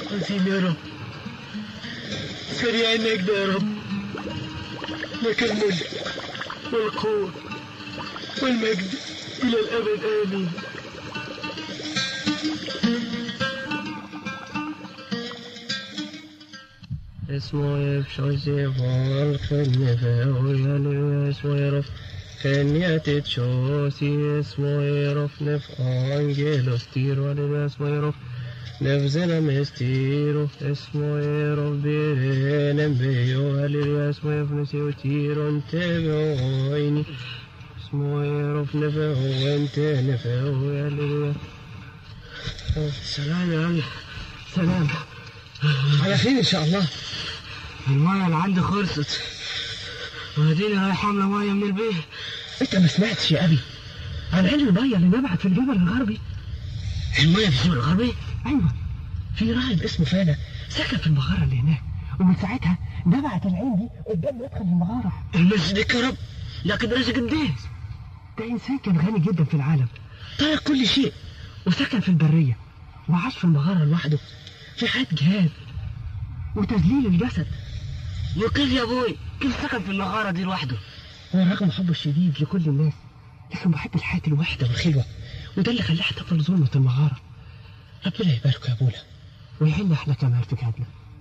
عظيم يا رب سريع النجدة يا رب لك الملك والقوة والمجد إلى الأبد آمين اسمه يفشوزي فالك نفاوي اسمه يرف كنيات تشوسي اسمه يرف نف انجيلوس تيرو اسمه يرف نفزنا مستيرو اسمه يرف بيرين بيو هلي اسمه يفنسي وتيرو انتبعويني اسمه يرف نفاو انت نفاو هلي سلام يا عم سلام على خير إن شاء الله المية اللي عندي خلصت وهديني رايح حاملة مية من البيت أنت ما سمعتش يا أبي عن علم المية اللي نبعت في الجبل الغربي المية في الجبل الغربي؟ أيوة في راهب اسمه فانا سكن في المغارة اللي هناك ومن ساعتها نبعت العين دي قدام مدخل المغارة المسجد يا رب لكن رزق قديس ده إنسان كان غني جدا في العالم ترك كل شيء وسكن في البرية وعاش في المغارة لوحده في حياة جهاد وتذليل الجسد وكيف يا ابوي كيف سكن في المغارة دي لوحده هو رغم حبه الشديد لكل الناس لكن بحب الحياة الوحدة والخلوة وده اللي خلاه احتفل ظلمة المغارة ربنا يبارك يا ابونا ويحل احلى كمال في جهادنا